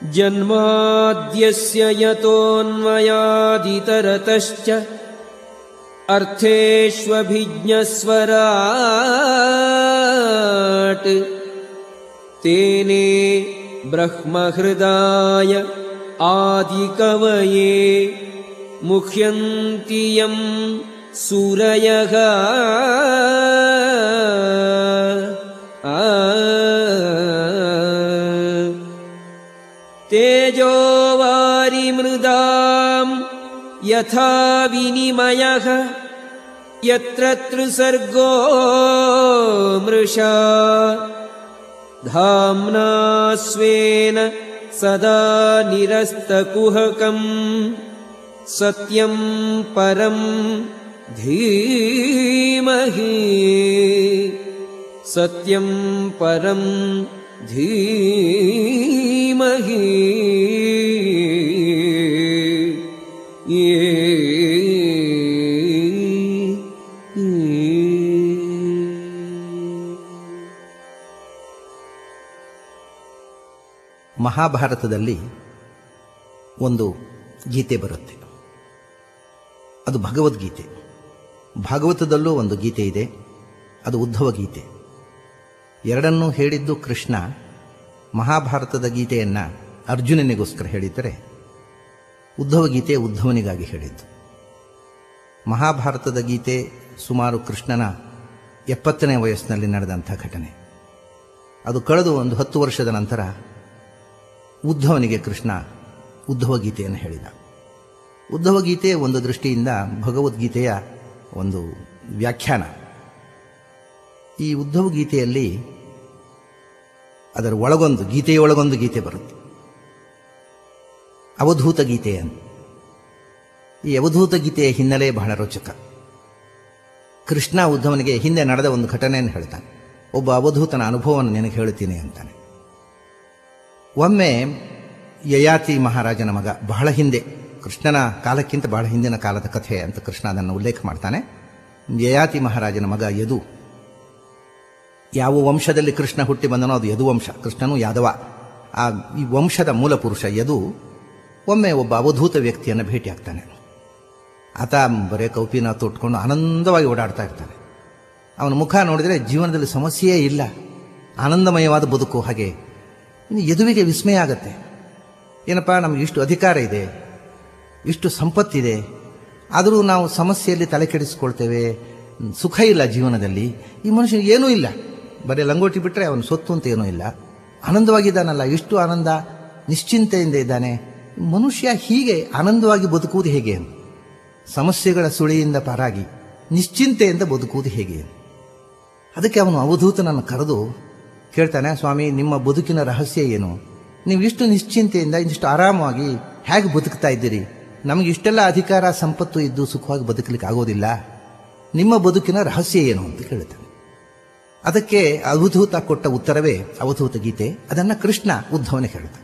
जन्माद्यस्य यतोऽन्वयादितरतश्च अर्थेष्वभिज्ञस्वराट् तेने ब्रह्महृदाय आदिकवये मुह्यन्ति यं सूरयः तेजो वारिमृदाम् यथा विनिमयः यत्र त्रिसर्गो मृषा धाम्ना स्वेन सदा निरस्तकुहकम् सत्यं परम् धीमहि सत्यं परम् धीमहि ಮಹಾಭಾರತದಲ್ಲಿ ಒಂದು ಗೀತೆ ಬರುತ್ತೆ ಅದು ಭಗವದ್ಗೀತೆ ಭಾಗವತದಲ್ಲೂ ಒಂದು ಗೀತೆ ಇದೆ ಅದು ಉದ್ಧವ ಗೀತೆ ಎರಡನ್ನೂ ಹೇಳಿದ್ದು ಕೃಷ್ಣ ಮಹಾಭಾರತದ ಗೀತೆಯನ್ನು ಅರ್ಜುನನಿಗೋಸ್ಕರ ಹೇಳಿದ್ದರೆ ಉದ್ಧವ ಗೀತೆ ಉದ್ಧವನಿಗಾಗಿ ಹೇಳಿದ್ದು ಮಹಾಭಾರತದ ಗೀತೆ ಸುಮಾರು ಕೃಷ್ಣನ ಎಪ್ಪತ್ತನೇ ವಯಸ್ಸಿನಲ್ಲಿ ನಡೆದಂಥ ಘಟನೆ ಅದು ಕಳೆದು ಒಂದು ಹತ್ತು ವರ್ಷದ ನಂತರ ಉದ್ಧವನಿಗೆ ಕೃಷ್ಣ ಉದ್ಧವ ಗೀತೆಯನ್ನು ಹೇಳಿದ ಉದ್ಧವ ಗೀತೆ ಒಂದು ದೃಷ್ಟಿಯಿಂದ ಭಗವದ್ಗೀತೆಯ ಒಂದು ವ್ಯಾಖ್ಯಾನ ಈ ಉದ್ಧವ ಗೀತೆಯಲ್ಲಿ ಅದರ ಒಳಗೊಂದು ಗೀತೆಯೊಳಗೊಂದು ಗೀತೆ ಬರುತ್ತೆ ಅವಧೂತ ಗೀತೆ ಅಂತ ಈ ಅವಧೂತ ಗೀತೆಯ ಹಿನ್ನೆಲೆ ಬಹಳ ರೋಚಕ ಕೃಷ್ಣ ಉದ್ಧವನಿಗೆ ಹಿಂದೆ ನಡೆದ ಒಂದು ಘಟನೆಯನ್ನು ಹೇಳ್ತಾನೆ ಒಬ್ಬ ಅವಧೂತನ ಅನುಭವವನ್ನು ನಿನಗೆ ಹೇಳ್ತೀನಿ ಅಂತಾನೆ ಒಮ್ಮೆ ಯಯಾತಿ ಮಹಾರಾಜನ ಮಗ ಬಹಳ ಹಿಂದೆ ಕೃಷ್ಣನ ಕಾಲಕ್ಕಿಂತ ಬಹಳ ಹಿಂದಿನ ಕಾಲದ ಕಥೆ ಅಂತ ಕೃಷ್ಣ ಅದನ್ನು ಉಲ್ಲೇಖ ಮಾಡ್ತಾನೆ ಯಯಾತಿ ಮಹಾರಾಜನ ಮಗ ಯದು ಯಾವ ವಂಶದಲ್ಲಿ ಕೃಷ್ಣ ಹುಟ್ಟಿ ಬಂದನೋ ಅದು ಯದು ವಂಶ ಕೃಷ್ಣನು ಯಾದವ ಆ ಈ ವಂಶದ ಮೂಲ ಪುರುಷ ಯದು ಒಮ್ಮೆ ಒಬ್ಬ ಅವಧೂತ ವ್ಯಕ್ತಿಯನ್ನು ಭೇಟಿಯಾಗ್ತಾನೆ ಆತ ಬರೇ ಕೌಪಿನ ತೊಟ್ಕೊಂಡು ಆನಂದವಾಗಿ ಓಡಾಡ್ತಾ ಇರ್ತಾನೆ ಅವನ ಮುಖ ನೋಡಿದರೆ ಜೀವನದಲ್ಲಿ ಸಮಸ್ಯೆಯೇ ಇಲ್ಲ ಆನಂದಮಯವಾದ ಬದುಕು ಹಾಗೆ ಇನ್ನು ಯದುವಿಗೆ ವಿಸ್ಮಯ ಆಗತ್ತೆ ಏನಪ್ಪ ನಮ್ಗೆ ಇಷ್ಟು ಅಧಿಕಾರ ಇದೆ ಇಷ್ಟು ಸಂಪತ್ತಿದೆ ಆದರೂ ನಾವು ಸಮಸ್ಯೆಯಲ್ಲಿ ತಲೆ ಕೆಡಿಸ್ಕೊಳ್ತೇವೆ ಸುಖ ಇಲ್ಲ ಜೀವನದಲ್ಲಿ ಈ ಮನುಷ್ಯನಿಗೆ ಏನೂ ಇಲ್ಲ ಬರೀ ಲಂಗೋಟಿ ಬಿಟ್ಟರೆ ಅವನ ಸೊತ್ತು ಅಂತ ಏನೂ ಇಲ್ಲ ಆನಂದವಾಗಿದ್ದಾನಲ್ಲ ಎಷ್ಟು ಆನಂದ ನಿಶ್ಚಿಂತೆಯಿಂದ ಇದ್ದಾನೆ ಮನುಷ್ಯ ಹೀಗೆ ಆನಂದವಾಗಿ ಬದುಕುವುದು ಹೇಗೆ ಸಮಸ್ಯೆಗಳ ಸುಳಿಯಿಂದ ಪಾರಾಗಿ ನಿಶ್ಚಿಂತೆಯಿಂದ ಬದುಕುವುದು ಹೇಗೆ ಅದಕ್ಕೆ ಅವನು ಅವಧೂತನನ್ನು ಕರೆದು ಕೇಳ್ತಾನೆ ಸ್ವಾಮಿ ನಿಮ್ಮ ಬದುಕಿನ ರಹಸ್ಯ ಏನು ನೀವು ಇಷ್ಟು ನಿಶ್ಚಿಂತೆಯಿಂದ ಇಷ್ಟು ಆರಾಮವಾಗಿ ಹೇಗೆ ಬದುಕ್ತಾ ಇದ್ದೀರಿ ನಮಗೆ ಇಷ್ಟೆಲ್ಲ ಅಧಿಕಾರ ಸಂಪತ್ತು ಇದ್ದು ಸುಖವಾಗಿ ಬದುಕಲಿಕ್ಕೆ ಆಗೋದಿಲ್ಲ ನಿಮ್ಮ ಬದುಕಿನ ರಹಸ್ಯ ಏನು ಅಂತ ಕೇಳ್ತಾನೆ ಅದಕ್ಕೆ ಅವಧೂತ ಕೊಟ್ಟ ಉತ್ತರವೇ ಅವಧೂತ ಗೀತೆ ಅದನ್ನು ಕೃಷ್ಣ ಉದ್ಧವನಿಗೆ ಹೇಳ್ತಾನೆ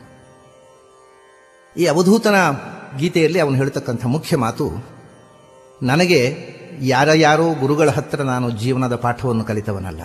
ಈ ಅವಧೂತನ ಗೀತೆಯಲ್ಲಿ ಅವನು ಹೇಳ್ತಕ್ಕಂಥ ಮುಖ್ಯ ಮಾತು ನನಗೆ ಯಾರ ಯಾರೋ ಗುರುಗಳ ಹತ್ರ ನಾನು ಜೀವನದ ಪಾಠವನ್ನು ಕಲಿತವನಲ್ಲ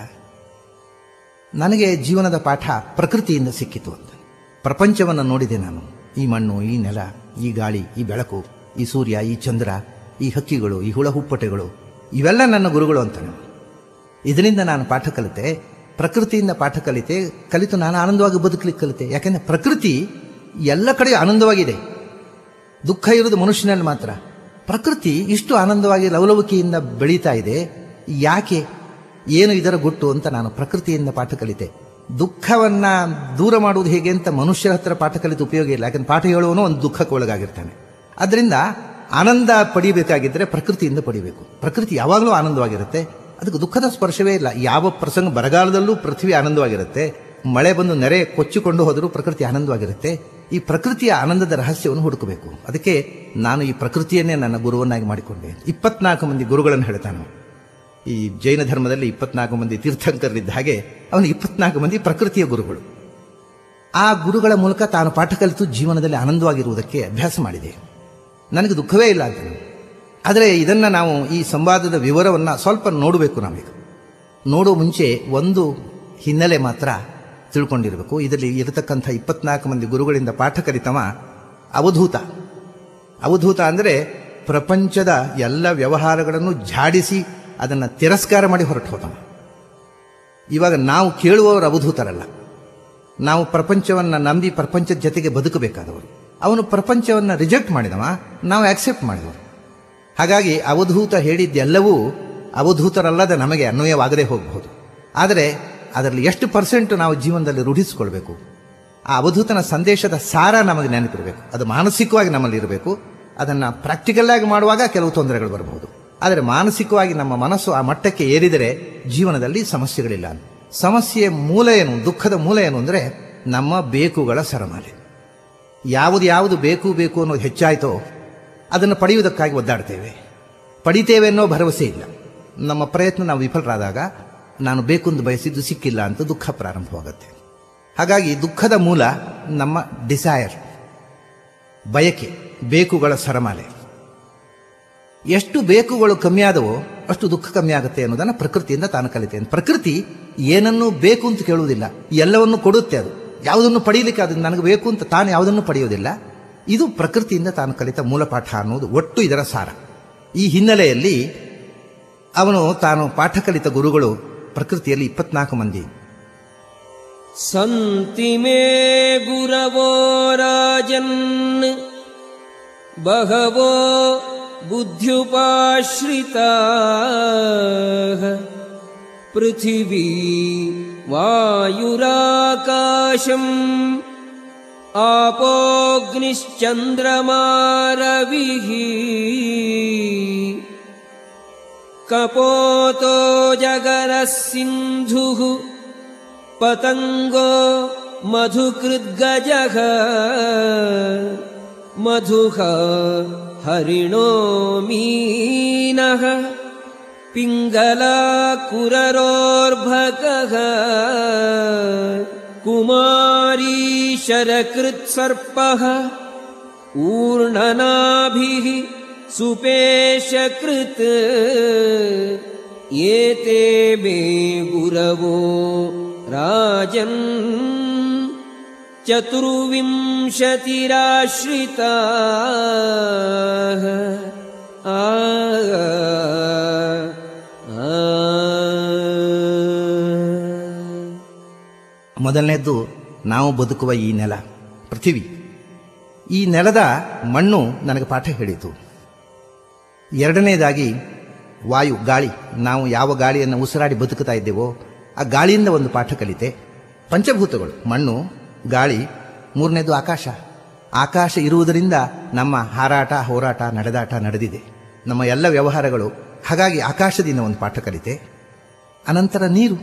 ನನಗೆ ಜೀವನದ ಪಾಠ ಪ್ರಕೃತಿಯಿಂದ ಸಿಕ್ಕಿತು ಅಂತ ಪ್ರಪಂಚವನ್ನು ನೋಡಿದೆ ನಾನು ಈ ಮಣ್ಣು ಈ ನೆಲ ಈ ಗಾಳಿ ಈ ಬೆಳಕು ಈ ಸೂರ್ಯ ಈ ಚಂದ್ರ ಈ ಹಕ್ಕಿಗಳು ಈ ಹುಳ ಹುಪ್ಪಟೆಗಳು ಇವೆಲ್ಲ ನನ್ನ ಗುರುಗಳು ಅಂತಾನೆ ಇದರಿಂದ ನಾನು ಪಾಠ ಕಲಿತೆ ಪ್ರಕೃತಿಯಿಂದ ಪಾಠ ಕಲಿತೆ ಕಲಿತು ನಾನು ಆನಂದವಾಗಿ ಬದುಕಲಿಕ್ಕೆ ಕಲಿತೆ ಯಾಕೆಂದರೆ ಪ್ರಕೃತಿ ಎಲ್ಲ ಕಡೆ ಆನಂದವಾಗಿದೆ ದುಃಖ ಇರುವುದು ಮನುಷ್ಯನಲ್ಲಿ ಮಾತ್ರ ಪ್ರಕೃತಿ ಇಷ್ಟು ಆನಂದವಾಗಿ ಲವಲವಿಕೆಯಿಂದ ಬೆಳೀತಾ ಇದೆ ಯಾಕೆ ಏನು ಇದರ ಗುಟ್ಟು ಅಂತ ನಾನು ಪ್ರಕೃತಿಯಿಂದ ಪಾಠ ಕಲಿತೆ ದುಃಖವನ್ನ ದೂರ ಮಾಡುವುದು ಹೇಗೆ ಅಂತ ಮನುಷ್ಯರ ಹತ್ರ ಪಾಠ ಕಲಿತು ಉಪಯೋಗ ಇಲ್ಲ ಯಾಕಂದ್ರೆ ಪಾಠ ಹೇಳುವನು ಒಂದು ದುಃಖಕ್ಕೆ ಒಳಗಾಗಿರ್ತಾನೆ ಅದರಿಂದ ಆನಂದ ಪಡಿಬೇಕಾಗಿದ್ದರೆ ಪ್ರಕೃತಿಯಿಂದ ಪಡಿಬೇಕು ಪ್ರಕೃತಿ ಯಾವಾಗಲೂ ಆನಂದವಾಗಿರುತ್ತೆ ಅದಕ್ಕೆ ದುಃಖದ ಸ್ಪರ್ಶವೇ ಇಲ್ಲ ಯಾವ ಪ್ರಸಂಗ ಬರಗಾಲದಲ್ಲೂ ಪೃಥ್ವಿ ಆನಂದವಾಗಿರುತ್ತೆ ಮಳೆ ಬಂದು ನೆರೆ ಕೊಚ್ಚಿಕೊಂಡು ಹೋದರೂ ಪ್ರಕೃತಿ ಆನಂದವಾಗಿರುತ್ತೆ ಈ ಪ್ರಕೃತಿಯ ಆನಂದದ ರಹಸ್ಯವನ್ನು ಹುಡುಕಬೇಕು ಅದಕ್ಕೆ ನಾನು ಈ ಪ್ರಕೃತಿಯನ್ನೇ ನನ್ನ ಗುರುವನ್ನಾಗಿ ಮಾಡಿಕೊಂಡೆ ಇಪ್ಪತ್ನಾಲ್ಕು ಮಂದಿ ಗುರುಗಳನ್ನು ಹೇಳ್ತಾನೆ ಈ ಜೈನ ಧರ್ಮದಲ್ಲಿ ಇಪ್ಪತ್ನಾಲ್ಕು ಮಂದಿ ತೀರ್ಥಂಕರಿದ್ದ ಹಾಗೆ ಅವನು ಇಪ್ಪತ್ನಾಲ್ಕು ಮಂದಿ ಪ್ರಕೃತಿಯ ಗುರುಗಳು ಆ ಗುರುಗಳ ಮೂಲಕ ತಾನು ಪಾಠ ಕಲಿತು ಜೀವನದಲ್ಲಿ ಆನಂದವಾಗಿರುವುದಕ್ಕೆ ಅಭ್ಯಾಸ ಮಾಡಿದೆ ನನಗೆ ದುಃಖವೇ ಇಲ್ಲ ಅಂತ ಆದರೆ ಇದನ್ನು ನಾವು ಈ ಸಂವಾದದ ವಿವರವನ್ನು ಸ್ವಲ್ಪ ನೋಡಬೇಕು ನಾವೀಗ ನೋಡೋ ಮುಂಚೆ ಒಂದು ಹಿನ್ನೆಲೆ ಮಾತ್ರ ತಿಳ್ಕೊಂಡಿರಬೇಕು ಇದರಲ್ಲಿ ಇರತಕ್ಕಂಥ ಇಪ್ಪತ್ನಾಲ್ಕು ಮಂದಿ ಗುರುಗಳಿಂದ ಪಾಠ ಕಲಿತವ ಅವಧೂತ ಅವಧೂತ ಅಂದರೆ ಪ್ರಪಂಚದ ಎಲ್ಲ ವ್ಯವಹಾರಗಳನ್ನು ಝಾಡಿಸಿ ಅದನ್ನು ತಿರಸ್ಕಾರ ಮಾಡಿ ಹೊರಟು ಹೋದವ ಇವಾಗ ನಾವು ಕೇಳುವವರು ಅವಧೂತರಲ್ಲ ನಾವು ಪ್ರಪಂಚವನ್ನು ನಂಬಿ ಪ್ರಪಂಚದ ಜೊತೆಗೆ ಬದುಕಬೇಕಾದವರು ಅವನು ಪ್ರಪಂಚವನ್ನು ರಿಜೆಕ್ಟ್ ಮಾಡಿದವ ನಾವು ಆಕ್ಸೆಪ್ಟ್ ಮಾಡಿದವರು ಹಾಗಾಗಿ ಅವಧೂತ ಹೇಳಿದ್ದೆಲ್ಲವೂ ಅವಧೂತರಲ್ಲದ ನಮಗೆ ಅನ್ವಯವಾಗದೇ ಹೋಗಬಹುದು ಆದರೆ ಅದರಲ್ಲಿ ಎಷ್ಟು ಪರ್ಸೆಂಟ್ ನಾವು ಜೀವನದಲ್ಲಿ ರೂಢಿಸಿಕೊಳ್ಬೇಕು ಆ ಅವಧೂತನ ಸಂದೇಶದ ಸಾರ ನಮಗೆ ನೆನಪಿರಬೇಕು ಅದು ಮಾನಸಿಕವಾಗಿ ನಮ್ಮಲ್ಲಿ ಇರಬೇಕು ಅದನ್ನು ಪ್ರಾಕ್ಟಿಕಲ್ ಆಗಿ ಮಾಡುವಾಗ ಕೆಲವು ತೊಂದರೆಗಳು ಬರಬಹುದು ಆದರೆ ಮಾನಸಿಕವಾಗಿ ನಮ್ಮ ಮನಸ್ಸು ಆ ಮಟ್ಟಕ್ಕೆ ಏರಿದರೆ ಜೀವನದಲ್ಲಿ ಸಮಸ್ಯೆಗಳಿಲ್ಲ ಸಮಸ್ಯೆಯ ಮೂಲ ಏನು ದುಃಖದ ಮೂಲ ಏನು ಅಂದರೆ ನಮ್ಮ ಬೇಕುಗಳ ಸರಮಾಲೆ ಯಾವುದು ಯಾವುದು ಬೇಕು ಬೇಕು ಅನ್ನೋದು ಹೆಚ್ಚಾಯಿತೋ ಅದನ್ನು ಪಡೆಯುವುದಕ್ಕಾಗಿ ಒದ್ದಾಡ್ತೇವೆ ಪಡಿತೇವೆ ಅನ್ನೋ ಭರವಸೆ ಇಲ್ಲ ನಮ್ಮ ಪ್ರಯತ್ನ ನಾವು ವಿಫಲರಾದಾಗ ನಾನು ಬೇಕೆಂದು ಬಯಸಿದ್ದು ಸಿಕ್ಕಿಲ್ಲ ಅಂತ ದುಃಖ ಪ್ರಾರಂಭವಾಗುತ್ತೆ ಹಾಗಾಗಿ ದುಃಖದ ಮೂಲ ನಮ್ಮ ಡಿಸೈರ್ ಬಯಕೆ ಬೇಕುಗಳ ಸರಮಾಲೆ ಎಷ್ಟು ಬೇಕುಗಳು ಕಮ್ಮಿ ಆದವೋ ಅಷ್ಟು ದುಃಖ ಕಮ್ಮಿ ಆಗುತ್ತೆ ಅನ್ನೋದನ್ನು ಪ್ರಕೃತಿಯಿಂದ ತಾನು ಕಲಿತೇನೆ ಪ್ರಕೃತಿ ಏನನ್ನೂ ಬೇಕು ಅಂತ ಕೇಳುವುದಿಲ್ಲ ಎಲ್ಲವನ್ನು ಕೊಡುತ್ತೆ ಅದು ಯಾವುದನ್ನು ಪಡೀಲಿಕ್ಕೆ ಅದು ನನಗೆ ಬೇಕು ಅಂತ ತಾನು ಯಾವುದನ್ನು ಪಡೆಯುವುದಿಲ್ಲ ಇದು ಪ್ರಕೃತಿಯಿಂದ ತಾನು ಕಲಿತ ಮೂಲಪಾಠ ಅನ್ನೋದು ಒಟ್ಟು ಇದರ ಸಾರ ಈ ಹಿನ್ನೆಲೆಯಲ್ಲಿ ಅವನು ತಾನು ಪಾಠ ಕಲಿತ ಗುರುಗಳು ಪ್ರಕೃತಿಯಲ್ಲಿ ಇಪ್ಪತ್ನಾಲ್ಕು ಮಂದಿ सन्ति मे गुरवो राजन् बहवो बुद्ध्युपाश्रिताः पृथिवी वायुराकाशम् आपोऽग्निश्चन्द्रमारविः कपोतो जगरः सिन्धुः पतङ्गो मधुकृद्गजः मधुः हरिणो मीनः पिङ्गलाकुररोर्भकः कुमारीशरकृत्सर्पः ऊर्णनाभिः सुपेशकृत् एते मे गुरवो राजन् चतुर्विंशतिराश्रिताः आ ಮೊದಲನೇದ್ದು ನಾವು ಬದುಕುವ ಈ ನೆಲ ಪೃಥಿವಿ ಈ ನೆಲದ ಮಣ್ಣು ನನಗೆ ಪಾಠ ಹೇಳಿತು ಎರಡನೇದಾಗಿ ವಾಯು ಗಾಳಿ ನಾವು ಯಾವ ಗಾಳಿಯನ್ನು ಉಸಿರಾಡಿ ಬದುಕುತ್ತಾ ಇದ್ದೇವೋ ಆ ಗಾಳಿಯಿಂದ ಒಂದು ಪಾಠ ಕಲಿತೆ ಪಂಚಭೂತಗಳು ಮಣ್ಣು ಗಾಳಿ ಮೂರನೇದು ಆಕಾಶ ಆಕಾಶ ಇರುವುದರಿಂದ ನಮ್ಮ ಹಾರಾಟ ಹೋರಾಟ ನಡೆದಾಟ ನಡೆದಿದೆ ನಮ್ಮ ಎಲ್ಲ ವ್ಯವಹಾರಗಳು ಹಾಗಾಗಿ ಆಕಾಶದಿಂದ ಒಂದು ಪಾಠ ಕಲಿತೆ ಅನಂತರ ನೀರು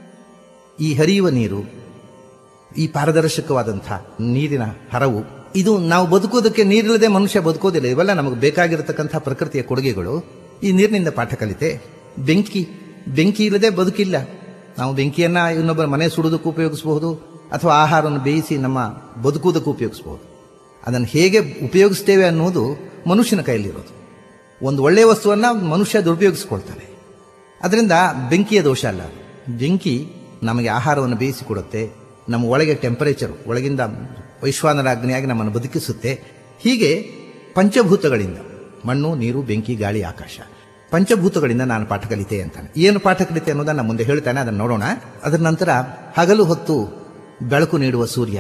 ಈ ಹರಿಯುವ ನೀರು ಈ ಪಾರದರ್ಶಕವಾದಂಥ ನೀರಿನ ಹರವು ಇದು ನಾವು ಬದುಕೋದಕ್ಕೆ ನೀರಿಲ್ಲದೆ ಮನುಷ್ಯ ಬದುಕೋದಿಲ್ಲ ಇವೆಲ್ಲ ನಮಗೆ ಬೇಕಾಗಿರತಕ್ಕಂಥ ಪ್ರಕೃತಿಯ ಕೊಡುಗೆಗಳು ಈ ನೀರಿನಿಂದ ಪಾಠ ಕಲಿತೆ ಬೆಂಕಿ ಬೆಂಕಿ ಇಲ್ಲದೆ ಬದುಕಿಲ್ಲ ನಾವು ಬೆಂಕಿಯನ್ನ ಇನ್ನೊಬ್ಬರ ಮನೆ ಸುಡುವುದಕ್ಕೂ ಉಪಯೋಗಿಸಬಹುದು ಅಥವಾ ಆಹಾರವನ್ನು ಬೇಯಿಸಿ ನಮ್ಮ ಬದುಕುವುದಕ್ಕೂ ಉಪಯೋಗಿಸಬಹುದು ಅದನ್ನು ಹೇಗೆ ಉಪಯೋಗಿಸ್ತೇವೆ ಅನ್ನೋದು ಮನುಷ್ಯನ ಕೈಯಲ್ಲಿರೋದು ಒಂದು ಒಳ್ಳೆಯ ವಸ್ತುವನ್ನ ಮನುಷ್ಯ ದುರುಪಯೋಗಿಸ್ಕೊಳ್ತಾನೆ ಅದರಿಂದ ಬೆಂಕಿಯ ದೋಷ ಅಲ್ಲ ಬೆಂಕಿ ನಮಗೆ ಆಹಾರವನ್ನು ಬೇಯಿಸಿ ಕೊಡುತ್ತೆ ನಮ್ಮ ಒಳಗೆ ಟೆಂಪರೇಚರ್ ಒಳಗಿಂದ ವೈಶ್ವಾನರ ಅಗ್ನಿಯಾಗಿ ನಮ್ಮನ್ನು ಬದುಕಿಸುತ್ತೆ ಹೀಗೆ ಪಂಚಭೂತಗಳಿಂದ ಮಣ್ಣು ನೀರು ಬೆಂಕಿ ಗಾಳಿ ಆಕಾಶ ಪಂಚಭೂತಗಳಿಂದ ನಾನು ಪಾಠ ಕಲಿತೆ ಅಂತಾನೆ ಏನು ಪಾಠ ಕಲಿತೆ ಅನ್ನೋದನ್ನ ಮುಂದೆ ಹೇಳ್ತಾನೆ ಅದನ್ನು ನೋಡೋಣ ಅದರ ನಂತರ ಹಗಲು ಹೊತ್ತು ಬೆಳಕು ನೀಡುವ ಸೂರ್ಯ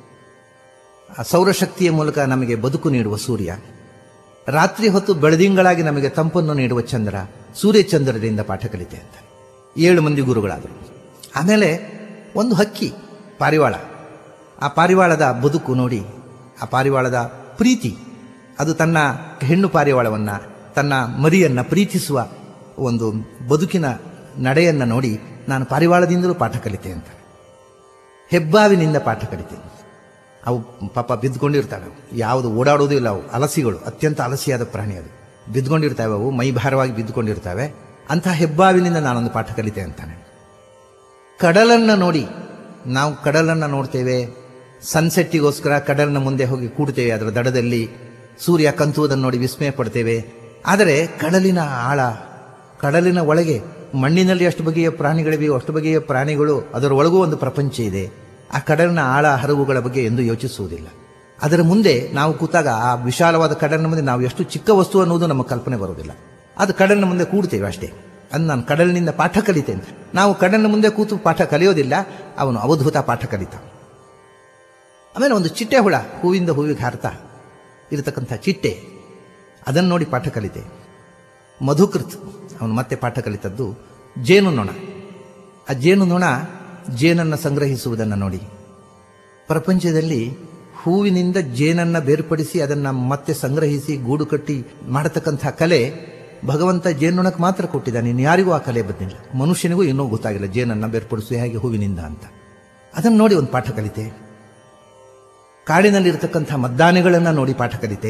ಆ ಸೌರಶಕ್ತಿಯ ಮೂಲಕ ನಮಗೆ ಬದುಕು ನೀಡುವ ಸೂರ್ಯ ರಾತ್ರಿ ಹೊತ್ತು ಬೆಳದಿಂಗಳಾಗಿ ನಮಗೆ ತಂಪನ್ನು ನೀಡುವ ಚಂದ್ರ ಸೂರ್ಯಚಂದ್ರರಿಂದ ಪಾಠ ಕಲಿತೆ ಅಂತ ಏಳು ಮಂದಿ ಗುರುಗಳಾದರು ಆಮೇಲೆ ಒಂದು ಹಕ್ಕಿ ಪಾರಿವಾಳ ಆ ಪಾರಿವಾಳದ ಬದುಕು ನೋಡಿ ಆ ಪಾರಿವಾಳದ ಪ್ರೀತಿ ಅದು ತನ್ನ ಹೆಣ್ಣು ಪಾರಿವಾಳವನ್ನ ತನ್ನ ಮರಿಯನ್ನ ಪ್ರೀತಿಸುವ ಒಂದು ಬದುಕಿನ ನಡೆಯನ್ನ ನೋಡಿ ನಾನು ಪಾರಿವಾಳದಿಂದಲೂ ಪಾಠ ಕಲಿತೆ ಅಂತ ಹೆಬ್ಬಾವಿನಿಂದ ಪಾಠ ಕಲಿತೆ ಅವು ಪಾಪ ಬಿದ್ದುಕೊಂಡಿರ್ತಾವೆ ಅವು. ಯಾವುದು ಓಡಾಡೋದು ಇಲ್ಲ ಅವು ಅಲಸಿಗಳು ಅತ್ಯಂತ ಅಲಸಿಯಾದ ಪ್ರಾಣಿ ಅದು ಬಿದ್ದುಕೊಂಡಿರ್ತಾವೆ ಅವು ಮೈ ಭಾರವಾಗಿ ಬಿದ್ದುಕೊಂಡಿರ್ತವೆ ಅಂತಹ ಹೆಬ್ಬಾವಿನಿಂದ ನಾನೊಂದು ಪಾಠ ಕಲಿತೆ ಅಂತಾನೆ ಕಡಲನ್ನ ನೋಡಿ ನಾವು ಕಡಲನ್ನ ನೋಡ್ತೇವೆ ಸನ್ಸೆಟ್ಟಿಗೋಸ್ಕರ ಕಡಲಿನ ಮುಂದೆ ಹೋಗಿ ಕೂಡ್ತೇವೆ ಅದರ ದಡದಲ್ಲಿ ಸೂರ್ಯ ಕಂತುವುದನ್ನು ನೋಡಿ ವಿಸ್ಮಯ ಪಡ್ತೇವೆ ಆದರೆ ಕಡಲಿನ ಆಳ ಕಡಲಿನ ಒಳಗೆ ಮಣ್ಣಿನಲ್ಲಿ ಅಷ್ಟು ಬಗೆಯ ಪ್ರಾಣಿಗಳಿವೆಯೋ ಅಷ್ಟು ಬಗೆಯ ಪ್ರಾಣಿಗಳು ಅದರ ಒಳಗೂ ಒಂದು ಪ್ರಪಂಚ ಇದೆ ಆ ಕಡಲಿನ ಆಳ ಹರವುಗಳ ಬಗ್ಗೆ ಎಂದು ಯೋಚಿಸುವುದಿಲ್ಲ ಅದರ ಮುಂದೆ ನಾವು ಕೂತಾಗ ಆ ವಿಶಾಲವಾದ ಕಡಲಿನ ಮುಂದೆ ನಾವು ಎಷ್ಟು ಚಿಕ್ಕ ವಸ್ತು ಅನ್ನೋದು ನಮ್ಮ ಕಲ್ಪನೆ ಬರುವುದಿಲ್ಲ ಅದು ಕಡಲಿನ ಮುಂದೆ ಕೂಡ್ತೇವೆ ಅಷ್ಟೇ ಅದು ನಾನು ಕಡಲಿನಿಂದ ಪಾಠ ಕಲಿತೇನೆ ನಾವು ಕಡಲಿನ ಮುಂದೆ ಕೂತು ಪಾಠ ಕಲಿಯೋದಿಲ್ಲ ಅವನು ಅವಧೂತ ಪಾಠ ಕಲಿತ ಆಮೇಲೆ ಒಂದು ಚಿಟ್ಟೆ ಹುಳ ಹೂವಿಂದ ಹೂವಿಗೆ ಹಾರ್ತಾ ಇರತಕ್ಕಂಥ ಚಿಟ್ಟೆ ಅದನ್ನು ನೋಡಿ ಪಾಠ ಕಲಿತೆ ಮಧುಕೃತ್ ಅವನು ಮತ್ತೆ ಪಾಠ ಕಲಿತದ್ದು ಜೇನು ನೊಣ ಆ ಜೇನು ನೊಣ ಜೇನನ್ನು ಸಂಗ್ರಹಿಸುವುದನ್ನು ನೋಡಿ ಪ್ರಪಂಚದಲ್ಲಿ ಹೂವಿನಿಂದ ಜೇನನ್ನ ಬೇರ್ಪಡಿಸಿ ಅದನ್ನ ಮತ್ತೆ ಸಂಗ್ರಹಿಸಿ ಗೂಡು ಕಟ್ಟಿ ಮಾಡತಕ್ಕಂಥ ಕಲೆ ಭಗವಂತ ಜೇನುನೊಣಕ್ಕೆ ಮಾತ್ರ ಕೊಟ್ಟಿದ್ದಾನೆ ಇನ್ನು ಯಾರಿಗೂ ಆ ಕಲೆ ಬಂದಿಲ್ಲ ಮನುಷ್ಯನಿಗೂ ಇನ್ನೂ ಗೊತ್ತಾಗಿಲ್ಲ ಜೇನನ್ನ ಬೇರ್ಪಡಿಸಿ ಹೇಗೆ ಹೂವಿನಿಂದ ಅಂತ ಅದನ್ನು ನೋಡಿ ಒಂದು ಪಾಠ ಕಲಿತೆ ಕಾಡಿನಲ್ಲಿರ್ತಕ್ಕಂಥ ಮದ್ದಾನೆಗಳನ್ನು ನೋಡಿ ಪಾಠ ಕಲಿತೆ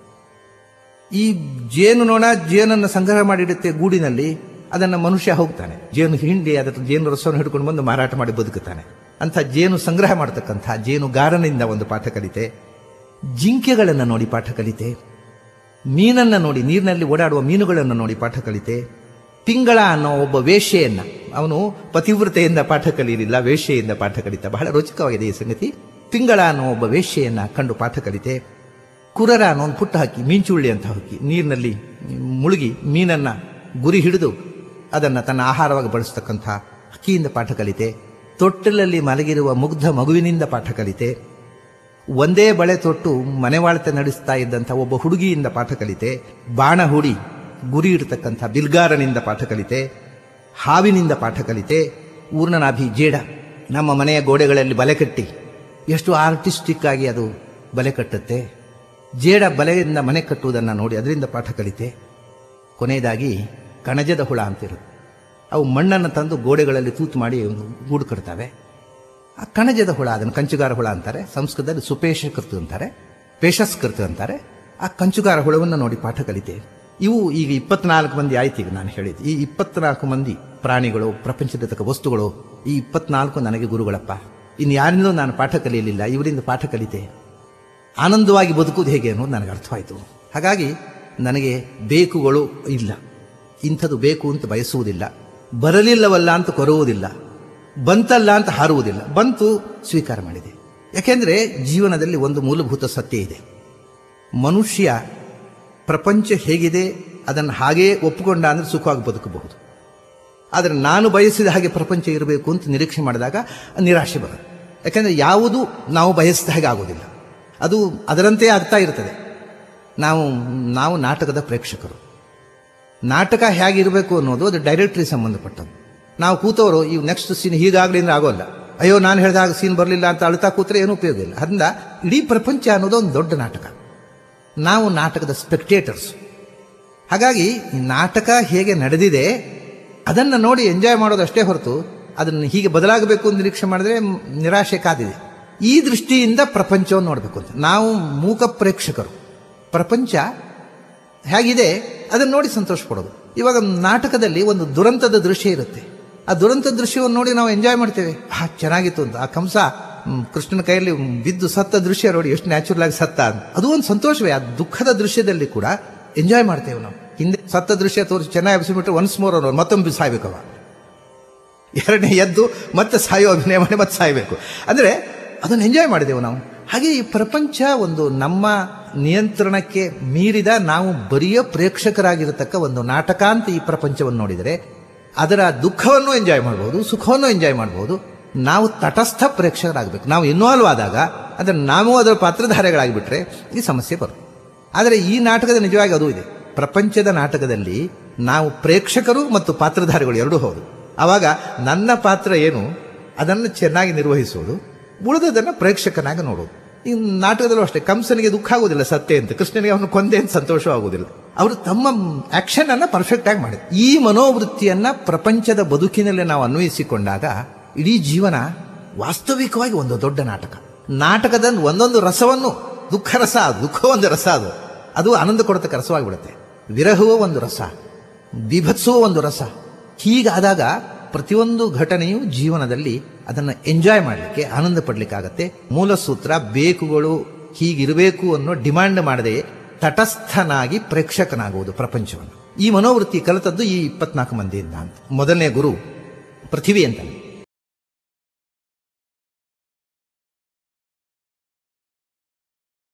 ಈ ಜೇನು ನೊಣ ಜೇನನ್ನು ಸಂಗ್ರಹ ಮಾಡಿಡುತ್ತೆ ಗೂಡಿನಲ್ಲಿ ಅದನ್ನು ಮನುಷ್ಯ ಹೋಗ್ತಾನೆ ಜೇನು ಹಿಂಡಿ ಅದರ ಜೇನು ರಸವನ್ನು ಹಿಡ್ಕೊಂಡು ಬಂದು ಮಾರಾಟ ಮಾಡಿ ಬದುಕುತ್ತಾನೆ ಅಂಥ ಜೇನು ಸಂಗ್ರಹ ಮಾಡತಕ್ಕಂಥ ಜೇನುಗಾರನಿಂದ ಒಂದು ಪಾಠ ಕಲಿತೆ ಜಿಂಕೆಗಳನ್ನು ನೋಡಿ ಪಾಠ ಕಲಿತೆ ಮೀನನ್ನ ನೋಡಿ ನೀರಿನಲ್ಲಿ ಓಡಾಡುವ ಮೀನುಗಳನ್ನು ನೋಡಿ ಪಾಠ ಕಲಿತೆ ತಿಂಗಳ ಅನ್ನೋ ಒಬ್ಬ ವೇಶ್ಯೆಯನ್ನ ಅವನು ಪತಿವ್ರತೆಯಿಂದ ಪಾಠ ಕಲಿಯಲಿಲ್ಲ ವೇಶ್ಯೆಯಿಂದ ಪಾಠ ಕಲಿತ ಬಹಳ ರೋಚಕವಾಗಿದೆ ಈ ಸಂಗತಿ ತಿಂಗಳ ಅನ್ನೋ ಒಬ್ಬ ವೇಶ್ಯೆಯನ್ನ ಕಂಡು ಪಾಠ ಕಲಿತೆ ಕುರರ ಅನ್ನೋ ಒಂದು ಪುಟ್ಟ ಹಕ್ಕಿ ಮಿಂಚುಳ್ಳಿ ಅಂತ ಹಕ್ಕಿ ನೀರಿನಲ್ಲಿ ಮುಳುಗಿ ಮೀನನ್ನ ಗುರಿ ಹಿಡಿದು ಅದನ್ನು ತನ್ನ ಆಹಾರವಾಗಿ ಬಳಸ್ತಕ್ಕಂಥ ಹಕ್ಕಿಯಿಂದ ಪಾಠ ಕಲಿತೆ ತೊಟ್ಟಲಲ್ಲಿ ಮಲಗಿರುವ ಮುಗ್ಧ ಮಗುವಿನಿಂದ ಪಾಠ ಕಲಿತೆ ಒಂದೇ ಬಳೆ ತೊಟ್ಟು ಮನೆವಾಳ್ತೆ ನಡೆಸ್ತಾ ಇದ್ದಂಥ ಒಬ್ಬ ಹುಡುಗಿಯಿಂದ ಪಾಠ ಕಲಿತೆ ಬಾಣ ಹೂಡಿ ಗುರಿ ಇಡ್ತಕ್ಕಂಥ ಬಿಲ್ಗಾರನಿಂದ ಪಾಠ ಕಲಿತೆ ಹಾವಿನಿಂದ ಪಾಠ ಕಲಿತೆ ಊರ್ಣನಾಭಿ ಜೇಡ ನಮ್ಮ ಮನೆಯ ಗೋಡೆಗಳಲ್ಲಿ ಬಲೆ ಕಟ್ಟಿ ಎಷ್ಟು ಆರ್ಟಿಸ್ಟಿಕ್ ಆಗಿ ಅದು ಬಲೆ ಕಟ್ಟುತ್ತೆ ಜೇಡ ಬಲೆಯಿಂದ ಮನೆ ಕಟ್ಟುವುದನ್ನು ನೋಡಿ ಅದರಿಂದ ಪಾಠ ಕಲಿತೆ ಕೊನೆಯದಾಗಿ ಕಣಜದ ಹುಳ ಅಂತಿರುತ್ತೆ ಅವು ಮಣ್ಣನ್ನು ತಂದು ಗೋಡೆಗಳಲ್ಲಿ ತೂತು ಮಾಡಿ ಒಂದು ಗೂಡು ಕಟ್ತವೆ ಆ ಕಣಜದ ಹುಳ ಅದನ್ನು ಕಂಚುಗಾರ ಹುಳ ಅಂತಾರೆ ಸಂಸ್ಕೃತದಲ್ಲಿ ಸುಪೇಶಕೃತ ಅಂತಾರೆ ಪೇಶಸ್ಕೃತ ಅಂತಾರೆ ಆ ಕಂಚುಗಾರ ಹುಳವನ್ನು ನೋಡಿ ಪಾಠ ಕಲಿತೆ ಇವು ಈಗ ಇಪ್ಪತ್ನಾಲ್ಕು ಮಂದಿ ಆಯ್ತು ಈಗ ನಾನು ಹೇಳಿದ್ದು ಈ ಇಪ್ಪತ್ನಾಲ್ಕು ಮಂದಿ ಪ್ರಾಣಿಗಳು ಪ್ರಪಂಚದ ವಸ್ತುಗಳು ಈ ಇಪ್ಪತ್ನಾಲ್ಕು ನನಗೆ ಗುರುಗಳಪ್ಪ ಇನ್ನು ಯಾರಿಂದಲೂ ನಾನು ಪಾಠ ಕಲಿಯಲಿಲ್ಲ ಇವರಿಂದ ಪಾಠ ಕಲಿತೆ ಆನಂದವಾಗಿ ಬದುಕುವುದು ಹೇಗೆ ಅನ್ನೋದು ನನಗೆ ಅರ್ಥವಾಯಿತು ಹಾಗಾಗಿ ನನಗೆ ಬೇಕುಗಳು ಇಲ್ಲ ಇಂಥದ್ದು ಬೇಕು ಅಂತ ಬಯಸುವುದಿಲ್ಲ ಬರಲಿಲ್ಲವಲ್ಲ ಅಂತ ಕೊರುವುದಿಲ್ಲ ಬಂತಲ್ಲ ಅಂತ ಹಾರುವುದಿಲ್ಲ ಬಂತು ಸ್ವೀಕಾರ ಮಾಡಿದೆ ಯಾಕೆಂದ್ರೆ ಜೀವನದಲ್ಲಿ ಒಂದು ಮೂಲಭೂತ ಸತ್ಯ ಇದೆ ಮನುಷ್ಯ ಪ್ರಪಂಚ ಹೇಗಿದೆ ಅದನ್ನು ಹಾಗೇ ಒಪ್ಪಿಕೊಂಡ ಅಂದ್ರೆ ಸುಖವಾಗಿ ಬದುಕಬಹುದು ಆದರೆ ನಾನು ಬಯಸಿದ ಹಾಗೆ ಪ್ರಪಂಚ ಇರಬೇಕು ಅಂತ ನಿರೀಕ್ಷೆ ಮಾಡಿದಾಗ ನಿರಾಶೆ ಬರುತ್ತೆ ಯಾಕೆಂದರೆ ಯಾವುದು ನಾವು ಬಯಸಿದ ಹಾಗೆ ಆಗೋದಿಲ್ಲ ಅದು ಅದರಂತೆ ಆಗ್ತಾ ಇರ್ತದೆ ನಾವು ನಾವು ನಾಟಕದ ಪ್ರೇಕ್ಷಕರು ನಾಟಕ ಹೇಗಿರಬೇಕು ಅನ್ನೋದು ಅದು ಡೈರೆಕ್ಟ್ರಿ ಸಂಬಂಧಪಟ್ಟದ್ದು ನಾವು ಕೂತವರು ಈ ನೆಕ್ಸ್ಟ್ ಸೀನ್ ಹೀಗಾಗಲಿ ಅಂದ್ರೆ ಆಗೋಲ್ಲ ಅಯ್ಯೋ ನಾನು ಹೇಳಿದಾಗ ಸೀನ್ ಬರಲಿಲ್ಲ ಅಂತ ಅಳ್ತಾ ಕೂತ್ರೆ ಏನೂ ಉಪಯೋಗ ಇಲ್ಲ ಅದರಿಂದ ಇಡೀ ಪ್ರಪಂಚ ಅನ್ನೋದು ಒಂದು ದೊಡ್ಡ ನಾಟಕ ನಾವು ನಾಟಕದ ಸ್ಪೆಕ್ಟೇಟರ್ಸ್ ಹಾಗಾಗಿ ಈ ನಾಟಕ ಹೇಗೆ ನಡೆದಿದೆ ಅದನ್ನು ನೋಡಿ ಎಂಜಾಯ್ ಮಾಡೋದಷ್ಟೇ ಹೊರತು ಅದನ್ನು ಹೀಗೆ ಬದಲಾಗಬೇಕು ಅಂತ ನಿರೀಕ್ಷೆ ಮಾಡಿದ್ರೆ ಮ್, ನಿರಾಶೆ ಕಾದಿದೆ ಈ ದೃಷ್ಟಿಯಿಂದ ಪ್ರಪಂಚವನ್ನು ನೋಡಬೇಕು ಅಂತ ನಾವು ಮೂಕ ಪ್ರೇಕ್ಷಕರು ಪ್ರಪಂಚ ಹೇಗಿದೆ ಅದನ್ನು ನೋಡಿ ಸಂತೋಷ ಪಡೋದು ಇವಾಗ ನಾಟಕದಲ್ಲಿ ಒಂದು ದುರಂತದ ದೃಶ್ಯ ಇರುತ್ತೆ ಆ ದುರಂತ ದೃಶ್ಯವನ್ನು ನೋಡಿ ನಾವು ಎಂಜಾಯ್ ಮಾಡ್ತೇವೆ ಹಾ ಚೆನ್ನಾಗಿತ್ತು ಅಂತ ಆ ಕಂಸ ಹ್ಮ್, ಕೃಷ್ಣನ ಕೈಯಲ್ಲಿ ಬಿದ್ದು ಸತ್ತ ದೃಶ್ಯ ನೋಡಿ ಎಷ್ಟು ನ್ಯಾಚುರಲ್ ಆಗಿ ಸತ್ತ ಅಂತ ಅದು ಒಂದು ಸಂತೋಷವೇ ಆ ದುಃಖದ ದೃಶ್ಯದಲ್ಲಿ ಕೂಡ ಎಂಜಾಯ್ ಮಾಡ್ತೇವೆ ನಾವು ಹಿಂದೆ ಸತ್ತ ದೃಶ್ಯ ತೋರಿಸಿ ಚೆನ್ನಾಗಿ ಎಬ್ಸಿಬಿಟ್ರೆ ಒನ್ಸ್ ಮೋರ್ ಅನ್ನೋರು ಮತ್ತೊಮ್ಮೆ ಸಾಯ್ಬೇಕವ ಎರಡನೇ ಎದ್ದು ಮತ್ತೆ ಸಾಯೋ ಅಭಿನಯ ಮಾಡಿ ಮತ್ತೆ ಸಾಯಬೇಕು ಅಂದರೆ ಅದನ್ನು ಎಂಜಾಯ್ ಮಾಡಿದೆವು ನಾವು ಹಾಗೆ ಈ ಪ್ರಪಂಚ ಒಂದು ನಮ್ಮ ನಿಯಂತ್ರಣಕ್ಕೆ ಮೀರಿದ ನಾವು ಬರಿಯ ಪ್ರೇಕ್ಷಕರಾಗಿರತಕ್ಕ ಒಂದು ನಾಟಕ ಅಂತ ಈ ಪ್ರಪಂಚವನ್ನು ನೋಡಿದರೆ ಅದರ ದುಃಖವನ್ನು ಎಂಜಾಯ್ ಮಾಡ್ಬೋದು ಸುಖವನ್ನು ಎಂಜಾಯ್ ಮಾಡ್ಬೋದು ನಾವು ತಟಸ್ಥ ಪ್ರೇಕ್ಷಕರಾಗಬೇಕು ನಾವು ಇನ್ವಾಲ್ವ್ ಆದಾಗ ಅದರ ನಾವು ಅದರ ಪಾತ್ರಧಾರೆಗಳಾಗಿಬಿಟ್ರೆ ಈ ಸಮಸ್ಯೆ ಬರುತ್ತೆ ಆದರೆ ಈ ನಾಟಕದ ನಿಜವಾಗಿ ಅದು ಇದೆ ಪ್ರಪಂಚದ ನಾಟಕದಲ್ಲಿ ನಾವು ಪ್ರೇಕ್ಷಕರು ಮತ್ತು ಪಾತ್ರಧಾರಿಗಳು ಎರಡೂ ಹೌದು ಆವಾಗ ನನ್ನ ಪಾತ್ರ ಏನು ಅದನ್ನು ಚೆನ್ನಾಗಿ ನಿರ್ವಹಿಸುವುದು ಉಳಿದದನ್ನು ಪ್ರೇಕ್ಷಕನಾಗಿ ನೋಡೋದು ಈ ನಾಟಕದಲ್ಲೂ ಅಷ್ಟೇ ಕಂಸನಿಗೆ ದುಃಖ ಆಗುದಿಲ್ಲ ಸತ್ಯ ಅಂತ ಕೃಷ್ಣನಿಗೆ ಅವನು ಕೊಂದೆ ಅಂತ ಸಂತೋಷ ಆಗುದಿಲ್ಲ ಅವರು ತಮ್ಮ ಆಕ್ಷನ್ ಅನ್ನ ಪರ್ಫೆಕ್ಟ್ ಆಗಿ ಮಾಡಿದ್ರು ಈ ಮನೋವೃತ್ತಿಯನ್ನ ಪ್ರಪಂಚದ ಬದುಕಿನಲ್ಲಿ ನಾವು ಅನ್ವಯಿಸಿಕೊಂಡಾಗ ಇಡೀ ಜೀವನ ವಾಸ್ತವಿಕವಾಗಿ ಒಂದು ದೊಡ್ಡ ನಾಟಕ ನಾಟಕದ ಒಂದೊಂದು ರಸವನ್ನು ದುಃಖ ರಸ ಅದು ದುಃಖ ಒಂದು ರಸ ಅದು ಅದು ಆನಂದ ಕೊಡತಕ್ಕ ರಸವಾಗಿಬಿಡುತ್ತೆ ವಿರಹವೂ ಒಂದು ರಸ ಬಿಭತ್ಸವೂ ಒಂದು ರಸ ಹೀಗಾದಾಗ ಪ್ರತಿಯೊಂದು ಘಟನೆಯು ಜೀವನದಲ್ಲಿ ಅದನ್ನು ಎಂಜಾಯ್ ಮಾಡಲಿಕ್ಕೆ ಆನಂದ ಪಡಲಿಕ್ಕಾಗತ್ತೆ ಮೂಲ ಸೂತ್ರ ಬೇಕುಗಳು ಹೀಗಿರಬೇಕು ಅನ್ನೋ ಡಿಮಾಂಡ್ ಮಾಡದೆ ತಟಸ್ಥನಾಗಿ ಪ್ರೇಕ್ಷಕನಾಗುವುದು ಪ್ರಪಂಚವನ್ನು ಈ ಮನೋವೃತ್ತಿ ಕಲಿತದ್ದು ಈ ಇಪ್ಪತ್ನಾಲ್ಕು ಮಂದಿಯಿಂದ ಅಂತ ಮೊದಲನೇ ಗುರು ಪೃಥ್ವಿ ಅಂತಾನೆ